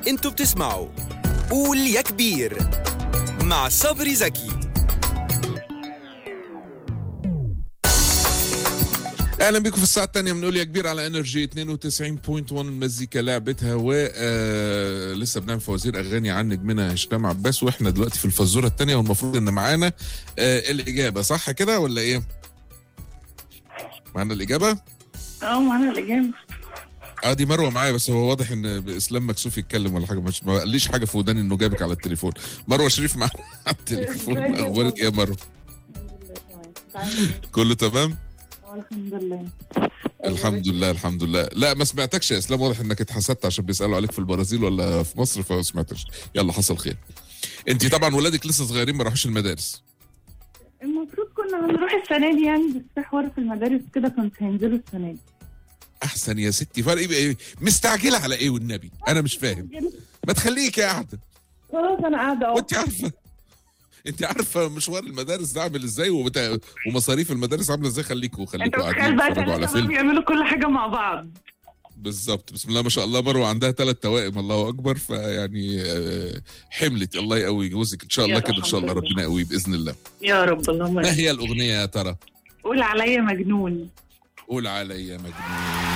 انتوا بتسمعوا قول يا كبير مع صبري زكي اهلا بكم في الساعه الثانيه من قول يا كبير على انرجي 92.1 المزيكا لعبتها و آه لسه بنعمل فوازير اغاني عن نجمنا هشام عباس واحنا دلوقتي في الفزوره الثانيه والمفروض ان معانا آه الاجابه صح كده ولا ايه؟ معانا الاجابه؟ اه معانا الإجابة اه دي مروه معايا بس هو واضح ان اسلام مكسوف يتكلم ولا حاجه مش ما قاليش حاجه في وداني انه جابك على التليفون مروه شريف معانا على التليفون اخبارك ايه يا مروه؟ كله تمام؟ الحمد لله الحمد لله الحمد لله لا ما سمعتكش يا اسلام واضح انك اتحسدت عشان بيسالوا عليك في البرازيل ولا في مصر فما سمعتش يلا حصل خير انت طبعا ولادك لسه صغيرين ما راحوش المدارس المفروض كنا هنروح السنة دي يعني بس في حوار في المدارس كده كنت هينزلوا السنة دي احسن يا ستي فرق ايه إيه؟ مستعجله على ايه والنبي انا مش فاهم ما تخليك قاعده خلاص أنا قاعدة أهو وانت عارفه انت عارفه مشوار المدارس ده عامل ازاي وبتا... ومصاريف المدارس عامله ازاي خليكوا أنت خليكوا متخيل قاعدين بقى تتفرجوا على كانوا فيلم بيعملوا كل حاجة مع بعض بالظبط بسم الله ما شاء الله مروه عندها ثلاث توائم الله اكبر فيعني آه، حملت الله يقوي جوزك ان شاء يا الله كده ان شاء الله الحمد لله. ربنا يقويه باذن الله يا رب اللهم ما آمين. هي الاغنيه يا ترى قول عليا مجنون قول عليا مجنون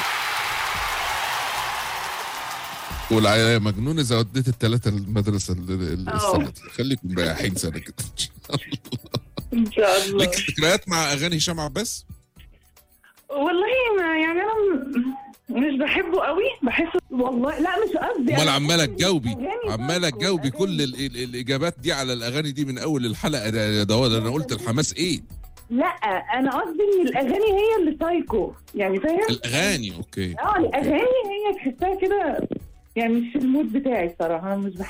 قول عليا مجنون اذا وديت الثلاثه المدرسه ال- ال- أوه. السنه دي خليكم مريحين سنه كده إن شاء الله. إن شاء الله ليك ذكريات مع اغاني هشام عباس والله ما يعني أنا م- مش بحبه قوي بحسه والله لا مش قصدي امال أنا عماله بحس تجاوبي الأغاني عماله برضه، تجاوبي الأغاني. كل ال ال الاجابات دي على الاغاني دي من اول الحلقه ده يا دواد انا قلت الحماس ايه لا انا قصدي ان الاغاني هي اللي سايكو يعني فاهم الاغاني اوكي اه الاغاني هي تحسها كده يعني مش المود بتاعي الصراحه انا مش بحب